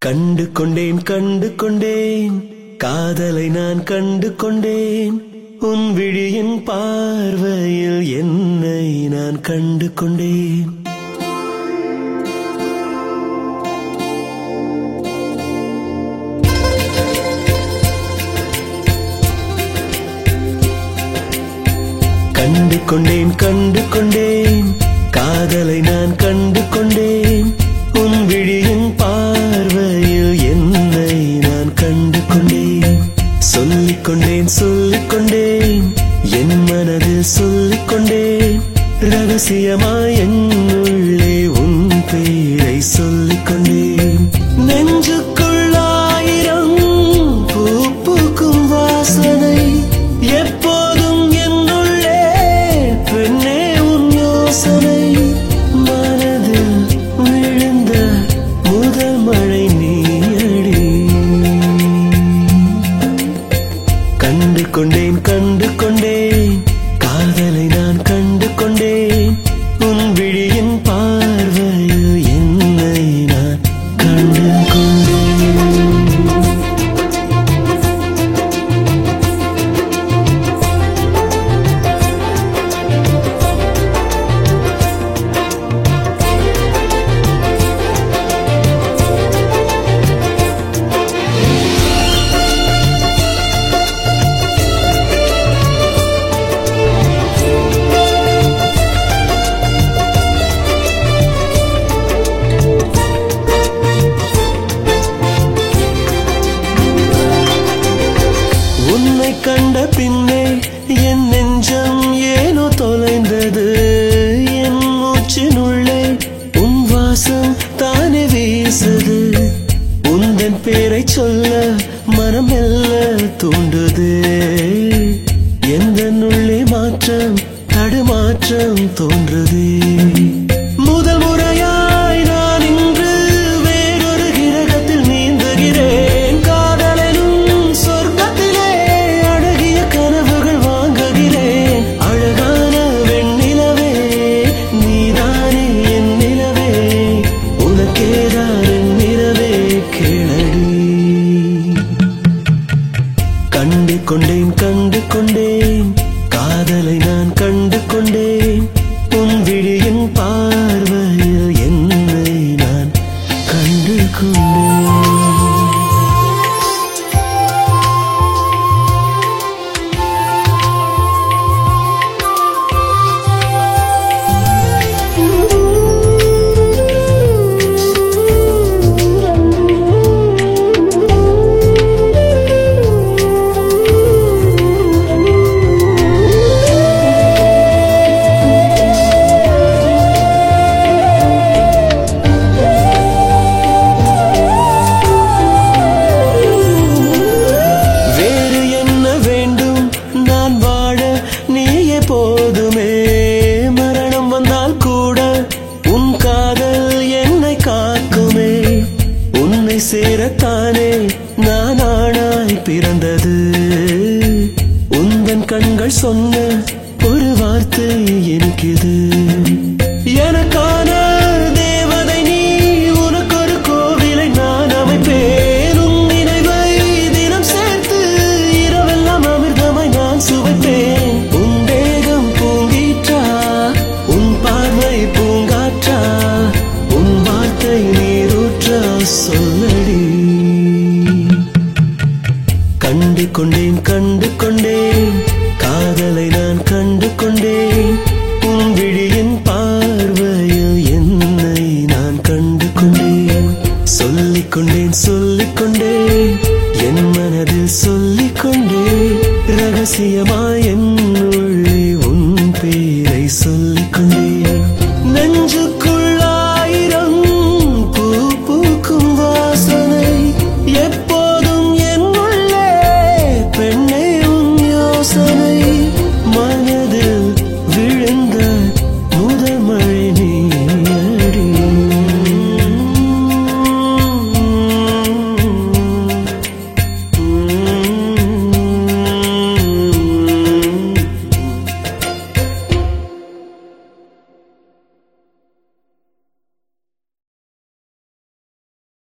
கண்டு கொண்டேன் கண்டு கொண்டேன் காதலை நான் கண்டு கொண்டேன் உன் விழியின் பார்வையில் என்னை நான் கண்டு கொண்டேன் கண்டு கொண்டேன் கண்டு கொண்டேன் காதலை நான் கண்டு கொண்டேன் உன் விழியின் பார்வையில் என்னை நான் கண்டு கொண்டேன் சொல்லிக் கொண்டேன் சொல்லிக் கொண்டேன் என் மனதில் சொல்லிக் கொண்டேன் ரகசியமாய் என் உள்ளே உன் பேரை சொல்லிக் கொண்டேன் நெஞ்சுக்குள் ஆயிரம் பூ பூக்கும் வாசனை எப்போதும் என்னுள்ளே பெண்ணே உன் யோசனை மனதில் விழுந்த முதல் மழை நீயடி கண்டு கொண்டேன் கண்டு கொண்டேன் காதலை நான் கண்டு கொண்டேன் உன் விழியின் பார்வையில் என்னை நான் கண்டு கொண்டேன் உன்னை கண்ட பின்னே என் நெஞ்சம் ஏனோ தொலைந்தது என் மூச்சினுள்ளே உன் வாசம் தானே வீசுது உந்தன் பேரை சொல்ல மனம் மெல்ல தூண்டுது எந்த உள்ளே மாற்றம் தடுமாற்றம் தோன்றுதே முதல் முறையாய் நான் இன்று வேறொரு கிரகத்தில் நீந்துகிறேன் காதலனும் சொர்க்கத்திலே அழகிய கனவுகள் வாங்குகிறேன் அழகான வெண்ணிலவே நீதானே என் நிலவே உனக்கேதான் என் நிலவே கேளடி கண்டு கொண்டேன் கண்டு கொண்டேன் காதலை நான் கண்டு கொண்டேன் உன் விழியின் பார்வையில் என்னை நான் கண்டு கொண்டேன் வேறு என்ன வேண்டும் நான் வாழ நீயே போதுமே மரணம் வந்தால் கூட உன் காதல் என்னை காக்குமே உன்னை சேரத்தானே நான் ஆணாய் பிறந்தது உந்தன் கண்கள் சொன்ன ஒரு வார்த்தை எனக்குது எனக்கான தேவதை நீ உனக்கு ஒரு கோவிலை நான் அமைப்பேன் உன் நினைவை தினம் சேர்த்து இரவெல்லாம் அமிர்தமாய் நான் சுவைப்பேன் உன் தேகம் பூங்கீற்றா உன் பார்வை பூங்காற்றா உன் வார்த்தை நீரூற்றா சொல்லடி கண்டு கொண்டேன் கண்டு கொண்டேன் காதலை நான் கண்டு கொண்டேன் உன் விழியின் பார்வையில் என்னை நான் கண்டு கொண்டேன் சொல்லிக் கொண்டேன் சொல்லிக் கொண்டேன் என் மனதில் சொல்லிக் கொண்டேன் ரகசியமாய் என்